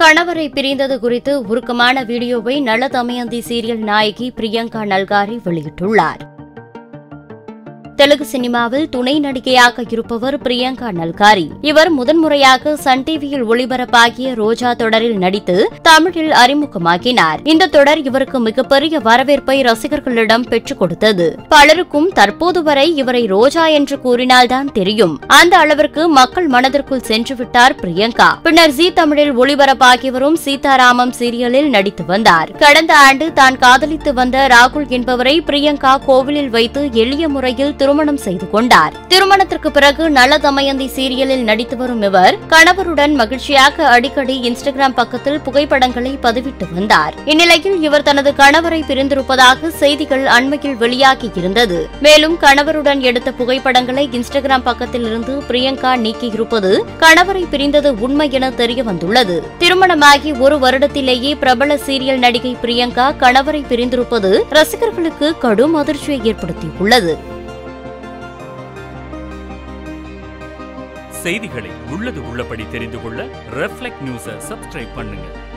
கணவரை பிரிந்தது குறித்து உருக்கமான வீடியோவை நல தமயந்தி சீரியல் நாயகி பிரியங்கா நல்காரி வெளியிட்டுள்ளார் தெலுங்கு சினிமாவில் துணை நடிகையாக இருப்பவர் பிரியங்கா நல்காரி இவர் முதன்முறையாக சன் டிவியில் ஒளிபரப்பாகிய ரோஜா தொடரில் நடித்து தமிழில் அறிமுகமாகினார் இந்த தொடர் இவருக்கு மிகப்பெரிய வரவேற்பை ரசிகர்களிடம் பெற்றுக் கொடுத்தது பலருக்கும் தற்போது வரை இவரை ரோஜா என்று கூறினால்தான் தெரியும் அந்த அளவிற்கு மக்கள் மனதிற்குள் சென்று விட்டார் பிரியங்கா பின்னர் ஜி தமிழில் ஒளிபரப்பாகி வரும் சீதாராமம் சீரியலில் நடித்து வந்தார் கடந்த ஆண்டு தான் காதலித்து வந்த ராகுல் என்பவரை பிரியங்கா கோவிலில் வைத்து எளிய முறையில் திருமணம் செய்து கொண்டார் திருமணத்திற்கு பிறகு நல தமயந்தி சீரியலில் நடித்து வரும் இவர் கணவருடன் மகிழ்ச்சியாக அடிக்கடி இன்ஸ்டாகிராம் பக்கத்தில் புகைப்படங்களை பதிவிட்டு வந்தார் இந்நிலையில் இவர் தனது கணவரை பிரிந்திருப்பதாக செய்திகள் அண்மையில் வெளியாகி இருந்தது மேலும் கணவருடன் எடுத்த புகைப்படங்களை இன்ஸ்டாகிராம் பக்கத்தில் இருந்து பிரியங்கா நீக்கியிருப்பது கணவரை பிரிந்தது உண்மை என தெரிய வந்துள்ளது திருமணமாகி ஒரு வருடத்திலேயே பிரபல சீரியல் நடிகை பிரியங்கா கணவரை பிரிந்திருப்பது ரசிகர்களுக்கு கடும் அதிர்ச்சியை ஏற்படுத்தியுள்ளது செய்திகளை உள்ளது உள்ளபடி தெரிந்து கொள்ள ரெஃப்ளெக்ட் நியூஸை சப்ஸ்கிரைப் பண்ணுங்க